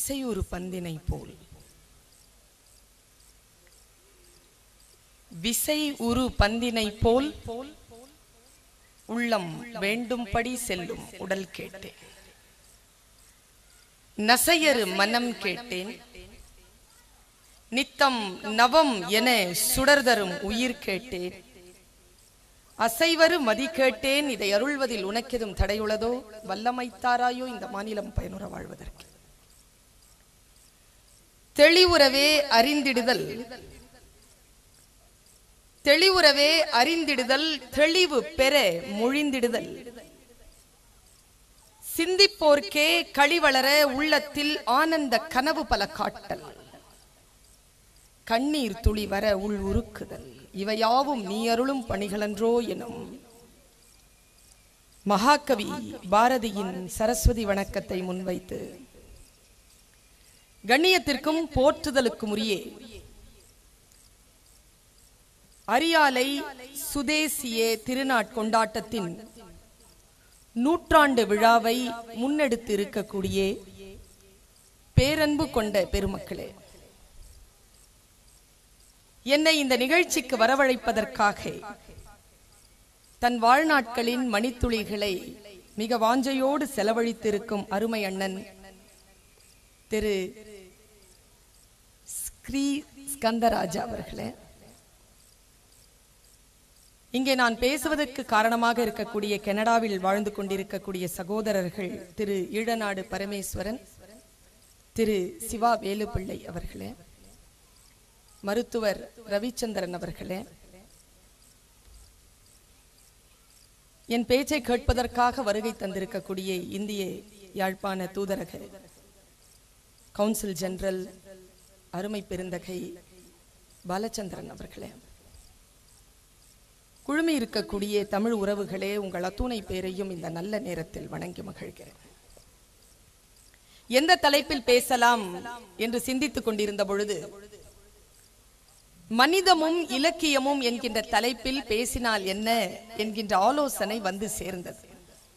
விசையுறு பந்தினை போல் விசை உரு பந்தினை போல் உள்ளம் வேண்டும்படி செல்லும் உடல் கேட்டேன் நசையரு மனம் கேட்டேன் நித்தம் நவம் என சுடர்தரும் உயிர் கேட்டேன் அசைவரு மதி கேட்டேன் இதை அருள்வதில் உனக்கெதும் தடையுள்ளதோ வல்லமைத்தாராயோ இந்த மாநிலம் பயனுற வாழ்வதற்கு தெளிவுறவே அறிந்திடுதல் தெளிவுறவே அறிந்திடுதல் தெளிவு பெற மொழிந்திடுதல் சிந்திப்போர்க்கே களிவளர உள்ளத்தில் ஆனந்த கனவு பல காட்டல் கண்ணீர் துளி வர உள் உருக்குதல் இவையாவும் நீ அருளும் பணிகளன்றோ எனும் மகாகவி பாரதியின் சரஸ்வதி வணக்கத்தை முன்வைத்து கண்ணியத்திற்கும் போற்றுதலுக்கும் உரியே அரியாலை சுதேசிய திருநாட்கொண்டாட்டத்தின் நூற்றாண்டு விழாவை முன்னெடுத்து இருக்கக்கூடிய பேரன்பு கொண்ட பெருமக்களே என்னை இந்த நிகழ்ச்சிக்கு வரவழைப்பதற்காக தன் வாழ்நாட்களின் மணித்துளிகளை மிக வாஞ்சையோடு செலவழித்திருக்கும் அருமை அண்ணன் திரு ஸ்ரீ ஸ்கந்தராஜா அவர்களே இங்கே நான் பேசுவதற்கு காரணமாக இருக்கக்கூடிய கனடாவில் வாழ்ந்து கொண்டிருக்கக்கூடிய சகோதரர்கள் திரு ஈழநாடு பரமேஸ்வரன் திரு சிவா வேலுப்பிள்ளை அவர்களே மருத்துவர் ரவிச்சந்திரன் அவர்களே என் பேச்சை கேட்பதற்காக வருகை தந்திருக்கக்கூடிய இந்திய யாழ்ப்பாண தூதரக கவுன்சில் ஜெனரல் அருமை பெருந்தகை பாலச்சந்திரன் அவர்களே குழுமி இருக்கக்கூடிய தமிழ் உறவுகளே உங்கள் அத்துணை பேரையும் இந்த நல்ல நேரத்தில் வணங்கி மகிழ்கிறேன் எந்த தலைப்பில் பேசலாம் என்று சிந்தித்துக் கொண்டிருந்த பொழுது மனிதமும் இலக்கியமும் என்கின்ற தலைப்பில் பேசினால் என்ன என்கின்ற ஆலோசனை வந்து சேர்ந்தது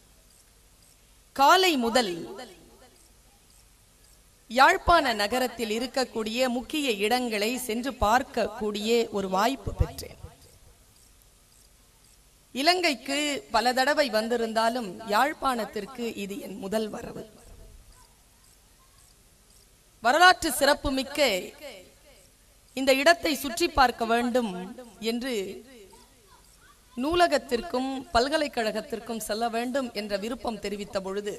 காலை முதல் யாழ்ப்பாண நகரத்தில் இருக்கக்கூடிய முக்கிய இடங்களை சென்று பார்க்கக்கூடிய ஒரு வாய்ப்பு பெற்றேன் இலங்கைக்கு பல தடவை வந்திருந்தாலும் யாழ்ப்பாணத்திற்கு இது என் முதல் வரவு வரலாற்று சிறப்புமிக்க இந்த இடத்தை சுற்றி பார்க்க வேண்டும் என்று நூலகத்திற்கும் பல்கலைக்கழகத்திற்கும் செல்ல வேண்டும் என்ற விருப்பம் தெரிவித்த பொழுது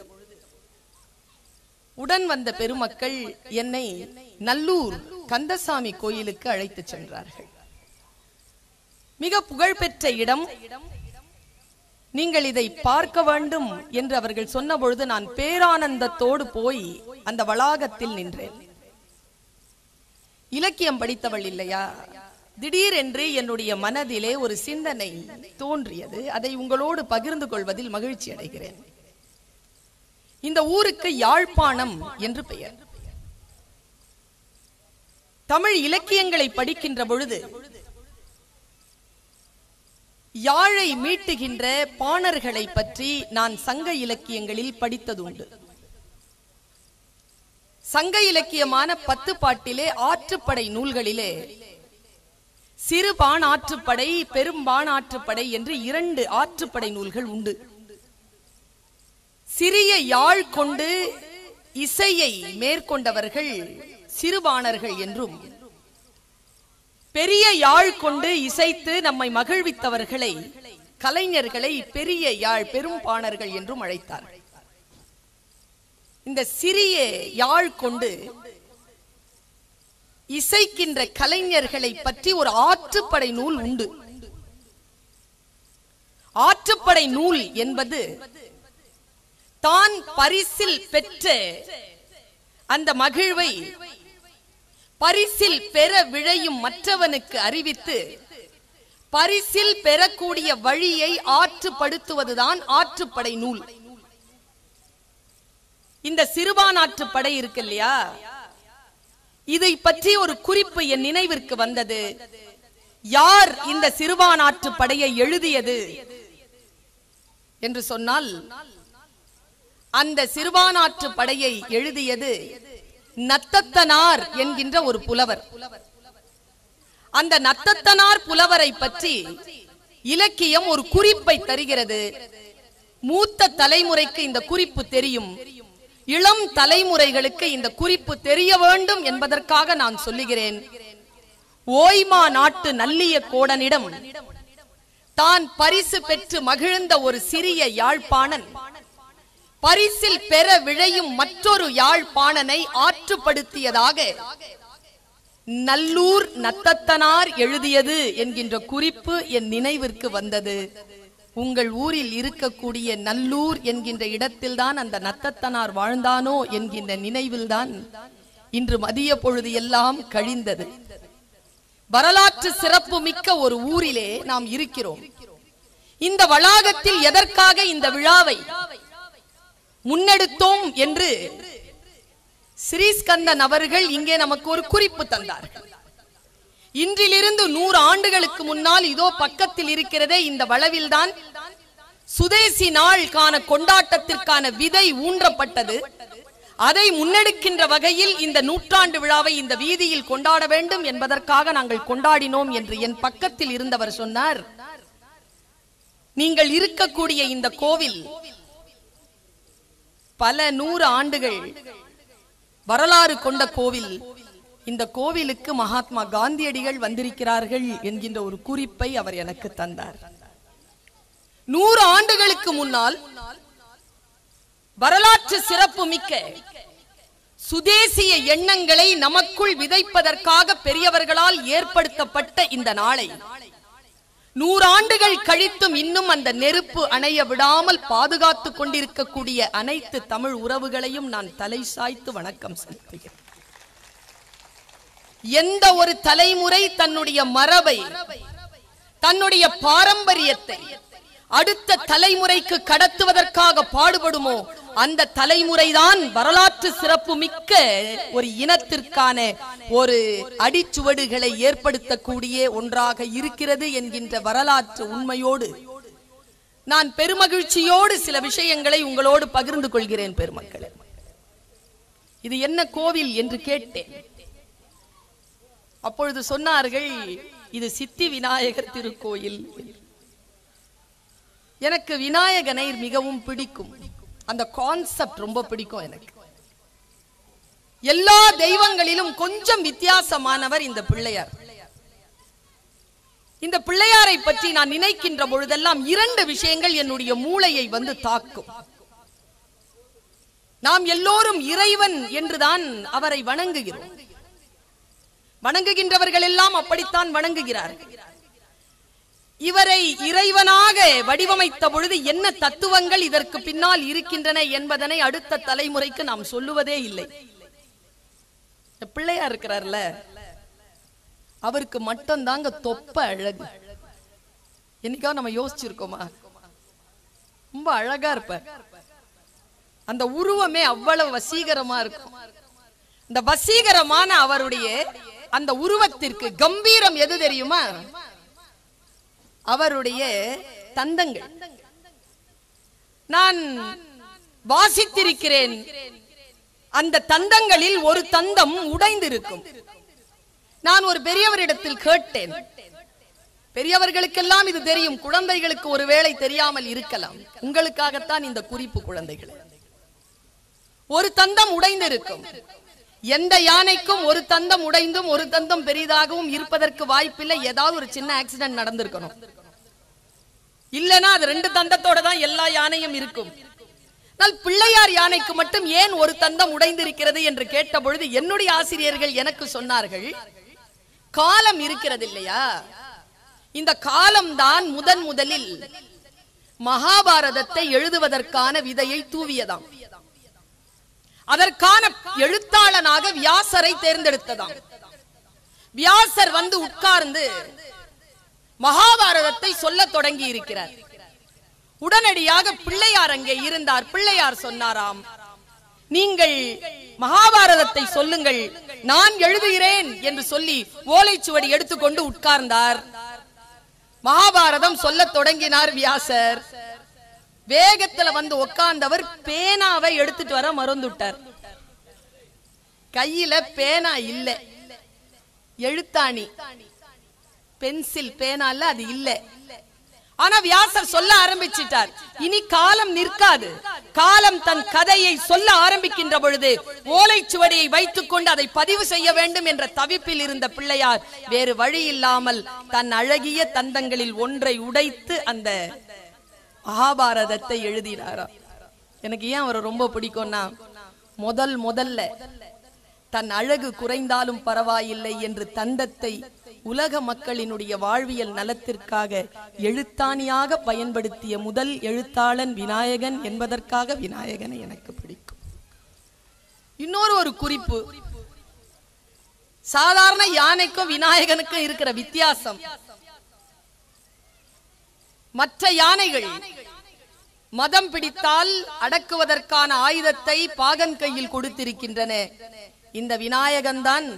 உடன் வந்த பெருமக்கள் என்னை நல்லூர் கந்தசாமி கோயிலுக்கு அழைத்துச் சென்றார்கள் மிக புகழ்பெற்ற இடம் நீங்கள் இதை பார்க்க வேண்டும் என்று அவர்கள் சொன்ன பொழுது நான் பேரானந்தத்தோடு போய் அந்த வளாகத்தில் நின்றேன் இலக்கியம் படித்தவள் இல்லையா திடீரென்று என்னுடைய மனதிலே ஒரு சிந்தனை தோன்றியது அதை உங்களோடு பகிர்ந்து கொள்வதில் மகிழ்ச்சி அடைகிறேன் இந்த ஊருக்கு யாழ்ப்பாணம் என்று பெயர் தமிழ் இலக்கியங்களை படிக்கின்ற பொழுது யாழை மீட்டுகின்ற பாணர்களை பற்றி நான் சங்க இலக்கியங்களில் படித்ததுண்டு சங்க இலக்கியமான பத்து பாட்டிலே ஆற்றுப்படை நூல்களிலே சிறுபான் ஆற்றுப்படை பெரும்பான் ஆற்றுப்படை என்று இரண்டு ஆற்றுப்படை நூல்கள் உண்டு சிறிய யாழ் கொண்டு இசையை மேற்கொண்டவர்கள் சிறுபாணர்கள் என்றும் பெரிய யாழ் கொண்டு இசைத்து நம்மை மகிழ்வித்தவர்களை கலைஞர்களை பெரிய யாழ் பெரும் பாணர்கள் என்றும் அழைத்தார்கள் இந்த சிறிய யாழ் கொண்டு இசைக்கின்ற கலைஞர்களை பற்றி ஒரு ஆற்றுப்படை நூல் உண்டு ஆற்றுப்படை நூல் என்பது தான் பரிசில் பெற்ற அந்த மகிழ்வை பரிசில் பெற விழையும் மற்றவனுக்கு அறிவித்து பரிசில் பெறக்கூடிய வழியை ஆற்றுப்படுத்துவதுதான் ஆற்றுப்படை நூல் இந்த சிறுபானாற்று படை இருக்கு இல்லையா இதை பற்றி ஒரு குறிப்பு என் நினைவிற்கு வந்தது யார் இந்த சிறுபானாற்று படையை எழுதியது என்று சொன்னால் அந்த சிறுபானாற்று படையை எழுதியது நத்தத்தனார் என்கின்ற ஒரு புலவர் அந்த நத்தத்தனார் புலவரை பற்றி இலக்கியம் ஒரு குறிப்பை தருகிறது மூத்த தலைமுறைக்கு இந்த குறிப்பு தெரியும் இளம் தலைமுறைகளுக்கு இந்த குறிப்பு தெரிய வேண்டும் என்பதற்காக நான் சொல்லுகிறேன் ஓய்மா நாட்டு நல்லிய கோடனிடம் தான் பரிசு பெற்று மகிழ்ந்த ஒரு சிறிய யாழ்ப்பாணன் பரிசில் பெற விழையும் மற்றொரு யாழ்ப்பாணனை ஆற்றுப்படுத்தியதாக நல்லூர் நத்தத்தனார் எழுதியது என்கின்ற குறிப்பு என் நினைவிற்கு வந்தது உங்கள் ஊரில் இருக்கக்கூடிய நல்லூர் என்கின்ற இடத்தில்தான் அந்த நத்தத்தனார் வாழ்ந்தானோ என்கின்ற நினைவில்தான் இன்று மதிய பொழுது எல்லாம் கழிந்தது வரலாற்று சிறப்பு மிக்க ஒரு ஊரிலே நாம் இருக்கிறோம் இந்த வளாகத்தில் எதற்காக இந்த விழாவை முன்னெடுத்தோம் என்று ஸ்ரீஸ்கந்தன் அவர்கள் இங்கே நமக்கு ஒரு குறிப்பு தந்தார்கள் இன்றிலிருந்து நூறு ஆண்டுகளுக்கு முன்னால் இதோ பக்கத்தில் இருக்கிறதே இந்த வளவில்தான் சுதேசி நாள் காண கொண்டாட்டத்திற்கான விதை ஊன்றப்பட்டது அதை முன்னெடுக்கின்ற வகையில் இந்த நூற்றாண்டு விழாவை இந்த வீதியில் கொண்டாட வேண்டும் என்பதற்காக நாங்கள் கொண்டாடினோம் என்று என் பக்கத்தில் இருந்தவர் சொன்னார் நீங்கள் இருக்கக்கூடிய இந்த கோவில் பல நூறு ஆண்டுகள் வரலாறு கொண்ட கோவில் இந்த கோவிலுக்கு மகாத்மா காந்தியடிகள் வந்திருக்கிறார்கள் என்கின்ற ஒரு குறிப்பை அவர் எனக்கு தந்தார் நூறு ஆண்டுகளுக்கு முன்னால் வரலாற்று சிறப்பு மிக்க சுதேசிய எண்ணங்களை நமக்குள் விதைப்பதற்காக பெரியவர்களால் ஏற்படுத்தப்பட்ட இந்த நாளை நூறாண்டுகள் கழித்தும் இன்னும் அந்த நெருப்பு அணைய விடாமல் பாதுகாத்துக் கொண்டிருக்கக்கூடிய அனைத்து தமிழ் உறவுகளையும் நான் தலை சாய்த்து வணக்கம் செலுத்துகிறேன் எந்த ஒரு தலைமுறை தன்னுடைய மரபை தன்னுடைய பாரம்பரியத்தை அடுத்த தலைமுறைக்கு கடத்துவதற்காக பாடுபடுமோ அந்த தலைமுறைதான் வரலாற்று சிறப்பு மிக்க ஒரு இனத்திற்கான ஒரு அடிச்சுவடுகளை ஏற்படுத்தக்கூடிய ஒன்றாக இருக்கிறது என்கின்ற வரலாற்று உண்மையோடு நான் பெருமகிழ்ச்சியோடு சில விஷயங்களை உங்களோடு பகிர்ந்து கொள்கிறேன் பெருமக்களே இது என்ன கோவில் என்று கேட்டேன் அப்பொழுது சொன்னார்கள் இது சித்தி விநாயகர் திருக்கோயில் என்று. எனக்கு விநாயகனை மிகவும் பிடிக்கும் அந்த கான்செப்ட் ரொம்ப பிடிக்கும் எனக்கு எல்லா தெய்வங்களிலும் கொஞ்சம் வித்தியாசமானவர் இந்த பிள்ளையார் இந்த பிள்ளையாரை பற்றி நான் நினைக்கின்ற பொழுதெல்லாம் இரண்டு விஷயங்கள் என்னுடைய மூளையை வந்து தாக்கும் நாம் எல்லோரும் இறைவன் என்றுதான் அவரை வணங்குகிறோம் வணங்குகின்றவர்கள் எல்லாம் அப்படித்தான் வணங்குகிறார்கள் இவரை இறைவனாக வடிவமைத்த பொழுது என்ன தத்துவங்கள் இதற்கு பின்னால் இருக்கின்றன என்பதனை அடுத்த தலைமுறைக்கு நாம் சொல்லுவதே இல்லை இந்த பிள்ளையார் இருக்கிறார்ல அவருக்கு மட்டும் தாங்க தொப்ப அழகு என்னைக்காவது நம்ம யோசிச்சிருக்கோமா ரொம்ப அழகா இருப்பார் அந்த உருவமே அவ்வளவு வசீகரமா இருக்கும் இந்த வசீகரமான அவருடைய அந்த உருவத்திற்கு கம்பீரம் எது தெரியுமா அவருடைய தந்தங்கள் நான் வாசித்திருக்கிறேன் அந்த தந்தங்களில் ஒரு தந்தம் உடைந்திருக்கும் நான் ஒரு பெரியவரிடத்தில் கேட்டேன் பெரியவர்களுக்கெல்லாம் இது தெரியும் குழந்தைகளுக்கு ஒருவேளை தெரியாமல் இருக்கலாம் உங்களுக்காகத்தான் இந்த குறிப்பு குழந்தைகள் ஒரு தந்தம் உடைந்திருக்கும் எந்த யானைக்கும் ஒரு தந்தம் உடைந்தும் ஒரு தந்தம் பெரிதாகவும் இருப்பதற்கு வாய்ப்பில்லை ஏதாவது ஒரு சின்ன ஆக்சிடென்ட் நடந்திருக்கணும் இல்லனா அது ரெண்டு தந்தத்தோட தான் எல்லா யானையும் இருக்கும் ஆனால் பிள்ளையார் யானைக்கு மட்டும் ஏன் ஒரு தந்தம் உடைந்திருக்கிறது என்று கேட்ட பொழுது என்னுடைய ஆசிரியர்கள் எனக்கு சொன்னார்கள் காலம் இருக்கிறது இல்லையா இந்த காலம்தான் முதன் முதலில் மகாபாரதத்தை எழுதுவதற்கான விதையை தூவியதாம் அதற்கான எழுத்தாளனாக வியாசரை தேர்ந்தெடுத்ததாம் வியாசர் வந்து உட்கார்ந்து மகாபாரதத்தை சொல்லத் தொடங்கி இருக்கிறார் உடனடியாக பிள்ளையார் அங்கே இருந்தார் பிள்ளையார் சொன்னாராம் நீங்கள் மகாபாரதத்தை சொல்லுங்கள் நான் எழுதுகிறேன் என்று சொல்லி ஓலைச்சுவடி எடுத்துக்கொண்டு உட்கார்ந்தார் மகாபாரதம் சொல்லத் தொடங்கினார் வியாசர் வேகத்துல வந்து உட்கார்ந்தவர் பேனாவை எடுத்துட்டு வர மறந்துட்டார் கையில பேனா இல்ல எழுத்தாணி பென்சில் பேனா இல்ல அது இல்ல ஆனா வியாசர் சொல்ல ஆரம்பிச்சிட்டார் இனி காலம் நிற்காது காலம் தன் கதையை சொல்ல ஆரம்பிக்கின்ற பொழுது ஓலைச்சுவடியை வைத்துக் கொண்டு அதை பதிவு செய்ய வேண்டும் என்ற தவிப்பில் இருந்த பிள்ளையார் வேறு வழி இல்லாமல் தன் அழகிய தந்தங்களில் ஒன்றை உடைத்து அந்த மகாபாரதத்தை எழுதினாராம் எனக்கு ஏன் அவரை ரொம்ப பிடிக்கும்னா முதல் முதல்ல தன் அழகு குறைந்தாலும் பரவாயில்லை என்று தந்தத்தை உலக மக்களினுடைய வாழ்வியல் நலத்திற்காக எழுத்தாணியாக பயன்படுத்திய முதல் எழுத்தாளன் விநாயகன் என்பதற்காக விநாயகனை எனக்கு பிடிக்கும் இன்னொரு ஒரு குறிப்பு சாதாரண யானைக்கும் விநாயகனுக்கும் இருக்கிற வித்தியாசம் மற்ற யானைகள் மதம் பிடித்தால் அடக்குவதற்கான ஆயுதத்தை பாகன் கையில் கொடுத்திருக்கின்றன இந்த விநாயகன்தான்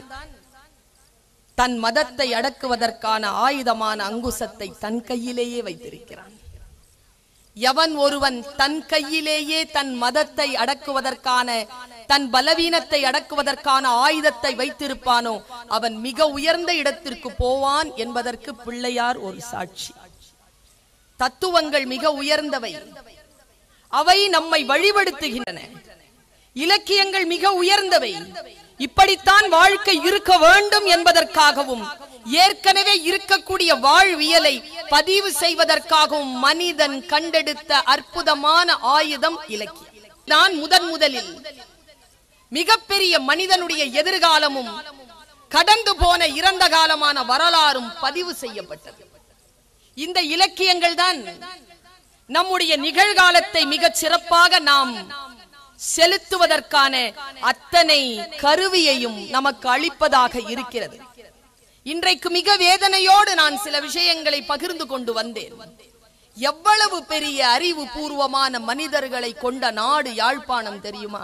தன் மதத்தை அடக்குவதற்கான ஆயுதமான அங்குசத்தை தன் கையிலேயே வைத்திருக்கிறான் எவன் ஒருவன் தன் கையிலேயே தன் மதத்தை அடக்குவதற்கான தன் பலவீனத்தை அடக்குவதற்கான ஆயுதத்தை வைத்திருப்பானோ அவன் மிக உயர்ந்த இடத்திற்கு போவான் என்பதற்கு பிள்ளையார் ஒரு சாட்சி தத்துவங்கள் மிக உயர்ந்தவை அவை நம்மை வழிபடுத்துகின்றன இலக்கியங்கள் மிக உயர்ந்தவை இப்படித்தான் வாழ்க்கை இருக்க வேண்டும் என்பதற்காகவும் ஏற்கனவே இருக்கக்கூடிய வாழ்வியலை பதிவு செய்வதற்காகவும் மனிதன் கண்டெடுத்த அற்புதமான ஆயுதம் இலக்கியம் நான் முதன் முதலில் மிகப்பெரிய மனிதனுடைய எதிர்காலமும் கடந்து போன இறந்த காலமான வரலாறும் பதிவு செய்யப்பட்டது இந்த இலக்கியங்கள் தான் நம்முடைய நிகழ்காலத்தை மிகச் சிறப்பாக நாம் செலுத்துவதற்கான அத்தனை கருவியையும் நமக்கு அளிப்பதாக இருக்கிறது இன்றைக்கு மிக வேதனையோடு நான் சில விஷயங்களை பகிர்ந்து கொண்டு வந்தேன் எவ்வளவு பெரிய அறிவு பூர்வமான மனிதர்களை கொண்ட நாடு யாழ்ப்பாணம் தெரியுமா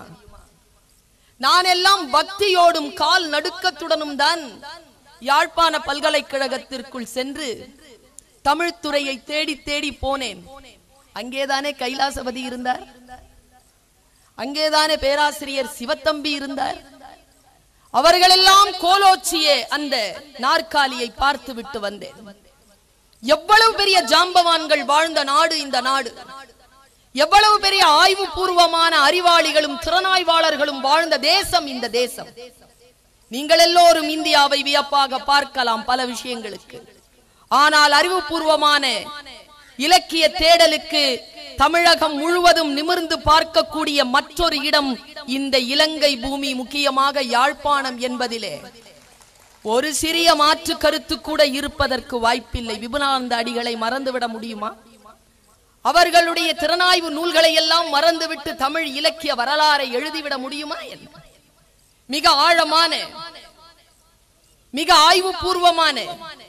நான் எல்லாம் பக்தியோடும் கால் நடுக்கத்துடனும் தான் யாழ்ப்பாண பல்கலைக்கழகத்திற்குள் சென்று தமிழ் துறையை தேடி தேடி போனேன் அங்கேதானே கைலாசபதி இருந்தார் அங்கேதானே பேராசிரியர் சிவத்தம்பி இருந்தார் அவர்களெல்லாம் கோலோச்சிய அந்த நாற்காலியை பார்த்து விட்டு வந்தேன் எவ்வளவு பெரிய ஜாம்பவான்கள் வாழ்ந்த நாடு இந்த நாடு எவ்வளவு பெரிய ஆய்வு பூர்வமான அறிவாளிகளும் திறனாய்வாளர்களும் வாழ்ந்த தேசம் இந்த தேசம் நீங்கள் எல்லோரும் இந்தியாவை வியப்பாக பார்க்கலாம் பல விஷயங்களுக்கு ஆனால் அறிவுபூர்வமான இலக்கிய தேடலுக்கு தமிழகம் முழுவதும் நிமிர்ந்து பார்க்கக்கூடிய மற்றொரு இடம் இந்த இலங்கை பூமி முக்கியமாக யாழ்ப்பாணம் என்பதிலே ஒரு சிறிய மாற்று கருத்து கூட இருப்பதற்கு வாய்ப்பில்லை விபுனானந்த அடிகளை மறந்துவிட முடியுமா அவர்களுடைய திறனாய்வு நூல்களை எல்லாம் மறந்துவிட்டு தமிழ் இலக்கிய வரலாறை எழுதிவிட முடியுமா என்ன மிக ஆழமான மிக ஆய்வு பூர்வமான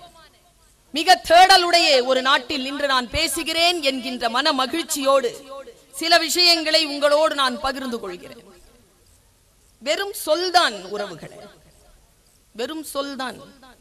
மிக தேடலுடைய ஒரு நாட்டில் நின்று நான் பேசுகிறேன் என்கின்ற மன மகிழ்ச்சியோடு சில விஷயங்களை உங்களோடு நான் பகிர்ந்து கொள்கிறேன் வெறும் சொல்தான் உறவுகளே வெறும் சொல்தான்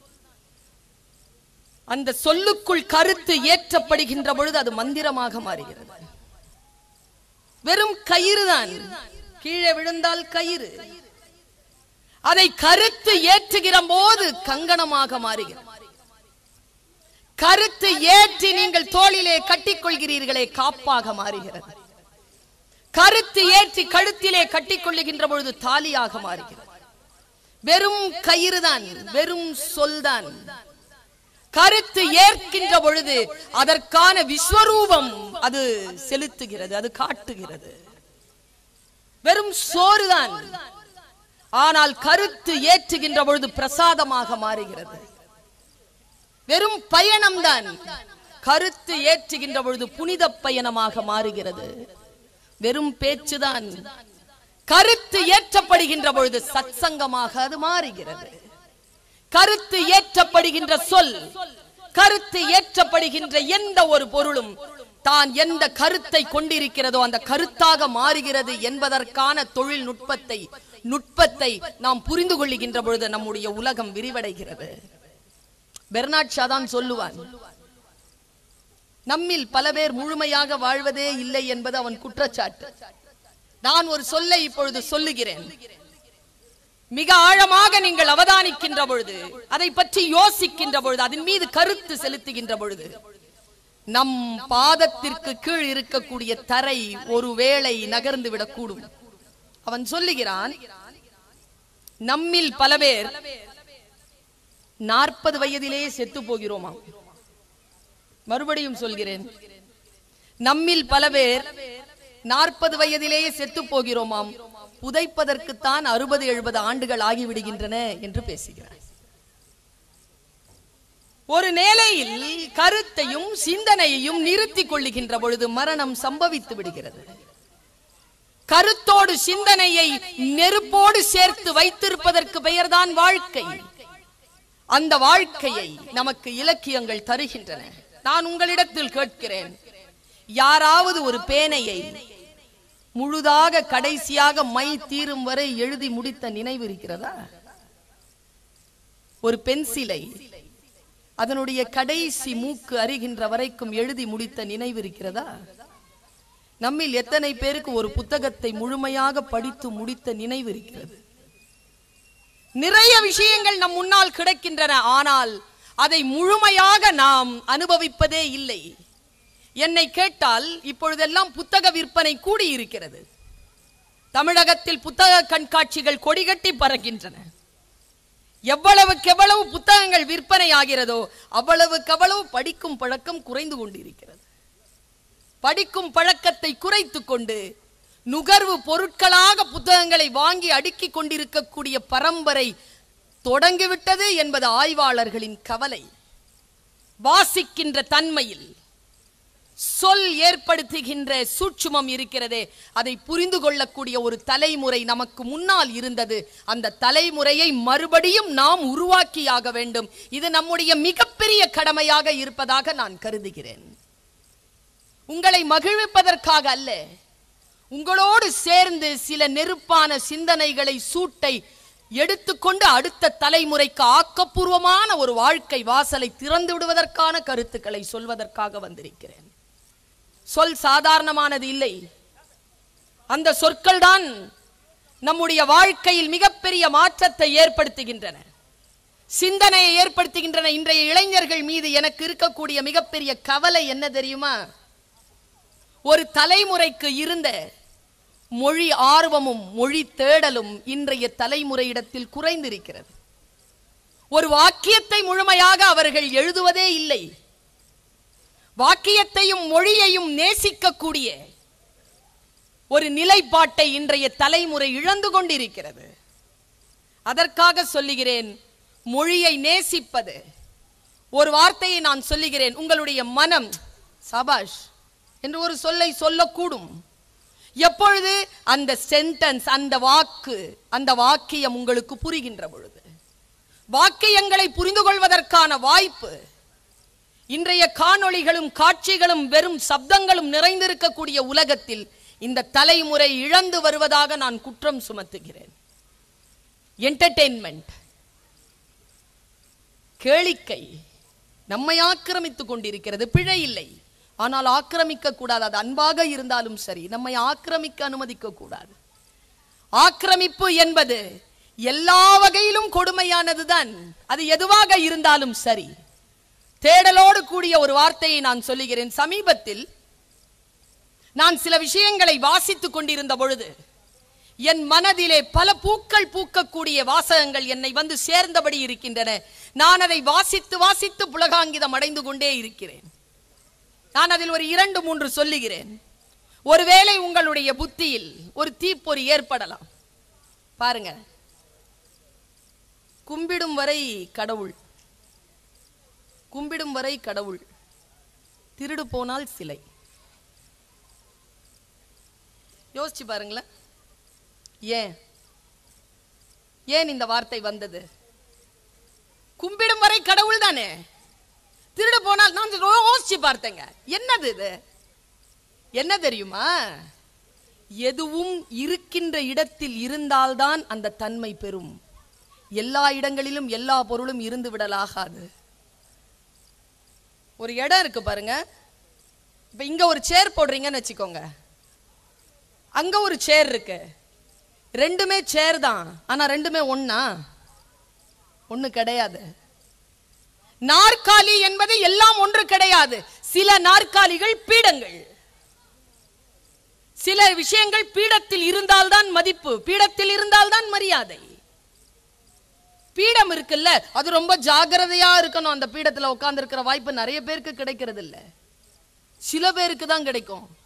அந்த சொல்லுக்குள் கருத்து ஏற்றப்படுகின்ற பொழுது அது மந்திரமாக மாறுகிறது வெறும் கயிறு தான் கீழே விழுந்தால் கயிறு அதை கருத்து ஏற்றுகிற போது கங்கணமாக மாறுகிறது கருத்து ஏற்றி நீங்கள் தோளிலே கட்டிக்கொள்கிறீர்களே காப்பாக மாறுகிறது கருத்து ஏற்றி கழுத்திலே கட்டிக்கொள்ளுகின்ற பொழுது தாலியாக மாறுகிறது வெறும் கயிறுதான் வெறும் சொல்தான் கருத்து ஏற்கின்ற பொழுது அதற்கான விஸ்வரூபம் அது செலுத்துகிறது அது காட்டுகிறது வெறும் சோறுதான் ஆனால் கருத்து ஏற்றுகின்ற பொழுது பிரசாதமாக மாறுகிறது வெறும் பயணம்தான் கருத்து ஏற்றுகின்ற பொழுது புனித பயணமாக மாறுகிறது வெறும் பேச்சுதான் கருத்து ஏற்றப்படுகின்ற பொழுது சத்சங்கமாக அது மாறுகிறது கருத்து ஏற்றப்படுகின்ற சொல் கருத்து ஏற்றப்படுகின்ற எந்த ஒரு பொருளும் தான் எந்த கருத்தை கொண்டிருக்கிறதோ அந்த கருத்தாக மாறுகிறது என்பதற்கான தொழில்நுட்பத்தை நுட்பத்தை நாம் புரிந்து கொள்ளுகின்ற பொழுது நம்முடைய உலகம் விரிவடைகிறது பெர்னாட் ஷா தான் சொல்லுவான் நம்மில் பல பேர் முழுமையாக வாழ்வதே இல்லை என்பது அவன் குற்றச்சாட்டு நான் ஒரு சொல்லை இப்பொழுது சொல்லுகிறேன் மிக ஆழமாக நீங்கள் அவதானிக்கின்ற பொழுது அதை பற்றி யோசிக்கின்ற பொழுது அதன் மீது கருத்து செலுத்துகின்ற பொழுது நம் பாதத்திற்கு கீழ் இருக்கக்கூடிய தரை ஒருவேளை நகர்ந்து விடக்கூடும் அவன் சொல்லுகிறான் நம்மில் பல பேர் நாற்பது வயதிலே செத்து போகிறோமா மறுபடியும் சொல்கிறேன் நம்மில் பல பேர் நாற்பது வயதிலேயே செத்து போகிறோமாம் புதைப்பதற்குத்தான் அறுபது எழுபது ஆண்டுகள் ஆகிவிடுகின்றன என்று பேசுகிறார் ஒரு நிலையில் கருத்தையும் சிந்தனையையும் நிறுத்திக் கொள்ளுகின்ற பொழுது மரணம் சம்பவித்து விடுகிறது கருத்தோடு சிந்தனையை நெருப்போடு சேர்த்து வைத்திருப்பதற்கு பெயர்தான் வாழ்க்கை அந்த வாழ்க்கையை நமக்கு இலக்கியங்கள் தருகின்றன நான் உங்களிடத்தில் கேட்கிறேன் யாராவது ஒரு பேனையை முழுதாக கடைசியாக மை தீரும் வரை எழுதி முடித்த நினைவு இருக்கிறதா ஒரு பென்சிலை அதனுடைய கடைசி மூக்கு அறிகின்ற வரைக்கும் எழுதி முடித்த நினைவு இருக்கிறதா நம்மில் எத்தனை பேருக்கு ஒரு புத்தகத்தை முழுமையாக படித்து முடித்த நினைவு இருக்கிறது நிறைய விஷயங்கள் நம் முன்னால் கிடைக்கின்றன ஆனால் அதை முழுமையாக நாம் அனுபவிப்பதே இல்லை என்னை கேட்டால் இப்பொழுதெல்லாம் புத்தக விற்பனை கூடி இருக்கிறது தமிழகத்தில் புத்தக கண்காட்சிகள் கொடிகட்டி பறக்கின்றன எவ்வளவுக்கு எவ்வளவு புத்தகங்கள் விற்பனை ஆகிறதோ அவ்வளவுக்கு அவ்வளவு படிக்கும் பழக்கம் குறைந்து கொண்டிருக்கிறது படிக்கும் பழக்கத்தை குறைத்துக் கொண்டு நுகர்வு பொருட்களாக புத்தகங்களை வாங்கி அடுக்கிக் கொண்டிருக்கக்கூடிய பரம்பரை தொடங்கிவிட்டது என்பது ஆய்வாளர்களின் கவலை வாசிக்கின்ற தன்மையில் சொல் ஏற்படுத்துகின்ற சூட்சுமம் இருக்கிறதே அதை புரிந்து கொள்ளக்கூடிய ஒரு தலைமுறை நமக்கு முன்னால் இருந்தது அந்த தலைமுறையை மறுபடியும் நாம் உருவாக்கியாக வேண்டும் இது நம்முடைய மிகப்பெரிய கடமையாக இருப்பதாக நான் கருதுகிறேன் உங்களை மகிழ்விப்பதற்காக அல்ல உங்களோடு சேர்ந்து சில நெருப்பான சிந்தனைகளை சூட்டை எடுத்துக்கொண்டு அடுத்த தலைமுறைக்கு ஆக்கப்பூர்வமான ஒரு வாழ்க்கை வாசலை திறந்து விடுவதற்கான கருத்துக்களை சொல்வதற்காக வந்திருக்கிறேன் சொல் சாதாரணமானது இல்லை அந்த சொற்கள் தான் நம்முடைய வாழ்க்கையில் மிகப்பெரிய மாற்றத்தை ஏற்படுத்துகின்றன சிந்தனையை ஏற்படுத்துகின்றன இன்றைய இளைஞர்கள் மீது எனக்கு இருக்கக்கூடிய மிகப்பெரிய கவலை என்ன தெரியுமா ஒரு தலைமுறைக்கு இருந்த மொழி ஆர்வமும் மொழி தேடலும் இன்றைய தலைமுறையிடத்தில் குறைந்திருக்கிறது ஒரு வாக்கியத்தை முழுமையாக அவர்கள் எழுதுவதே இல்லை வாக்கியத்தையும் மொழியையும் நேசிக்கக்கூடிய ஒரு நிலைப்பாட்டை இன்றைய தலைமுறை இழந்து கொண்டிருக்கிறது அதற்காக சொல்லுகிறேன் மொழியை நேசிப்பது ஒரு வார்த்தையை நான் சொல்லுகிறேன் உங்களுடைய மனம் சபாஷ் என்று ஒரு சொல்லை சொல்லக்கூடும் எப்பொழுது அந்த சென்டென்ஸ் அந்த வாக்கு அந்த வாக்கியம் உங்களுக்கு புரிகின்ற பொழுது வாக்கியங்களை புரிந்து கொள்வதற்கான வாய்ப்பு இன்றைய காணொளிகளும் காட்சிகளும் வெறும் சப்தங்களும் நிறைந்திருக்கக்கூடிய உலகத்தில் இந்த தலைமுறை இழந்து வருவதாக நான் குற்றம் சுமத்துகிறேன் என்டர்டெயின்மெண்ட் கேளிக்கை நம்மை ஆக்கிரமித்துக் கொண்டிருக்கிறது பிழை இல்லை ஆனால் ஆக்கிரமிக்க கூடாது அது அன்பாக இருந்தாலும் சரி நம்மை ஆக்கிரமிக்க அனுமதிக்க கூடாது ஆக்கிரமிப்பு என்பது எல்லா வகையிலும் கொடுமையானதுதான் அது எதுவாக இருந்தாலும் சரி தேடலோடு கூடிய ஒரு வார்த்தையை நான் சொல்லுகிறேன் சமீபத்தில் நான் சில விஷயங்களை வாசித்துக் கொண்டிருந்த பொழுது என் மனதிலே பல பூக்கள் பூக்கக்கூடிய வாசகங்கள் என்னை வந்து சேர்ந்தபடி இருக்கின்றன நான் அதை வாசித்து வாசித்து புலகாங்கிதம் அடைந்து கொண்டே இருக்கிறேன் நான் அதில் ஒரு இரண்டு மூன்று சொல்லுகிறேன் ஒருவேளை உங்களுடைய புத்தியில் ஒரு தீப்பொறி ஏற்படலாம் பாருங்க கும்பிடும் வரை கடவுள் கும்பிடும் வரை கடவுள் திருடு போனால் சிலை யோசிச்சு பாருங்களேன் ஏன் ஏன் இந்த வார்த்தை வந்தது கும்பிடும் வரை கடவுள் தானே திருடு போனால் நான் யோசிச்சு பார்த்தேங்க என்னது இது என்ன தெரியுமா எதுவும் இருக்கின்ற இடத்தில் இருந்தால்தான் அந்த தன்மை பெறும் எல்லா இடங்களிலும் எல்லா பொருளும் இருந்து விடலாகாது ஒரு இடம் இருக்கு பாருங்க இப்ப இங்க ஒரு சேர் போடுறீங்கன்னு வச்சுக்கோங்க அங்க ஒரு சேர் இருக்கு ரெண்டுமே சேர் தான் ஆனா ரெண்டுமே ஒண்ணா ஒண்ணு கிடையாது நாற்காலி என்பது எல்லாம் ஒன்று கிடையாது சில நாற்காலிகள் பீடங்கள் சில விஷயங்கள் பீடத்தில் இருந்தால்தான் மதிப்பு பீடத்தில் இருந்தால்தான் மரியாதை பீடம் இருக்குல்ல அது ரொம்ப ஜாக்கிரதையா இருக்கணும் அந்த பீடத்துல உட்கார்ந்து இருக்கிற வாய்ப்பு நிறைய பேருக்கு கிடைக்கிறது இல்ல சில பேருக்கு தான் கிடைக்கும்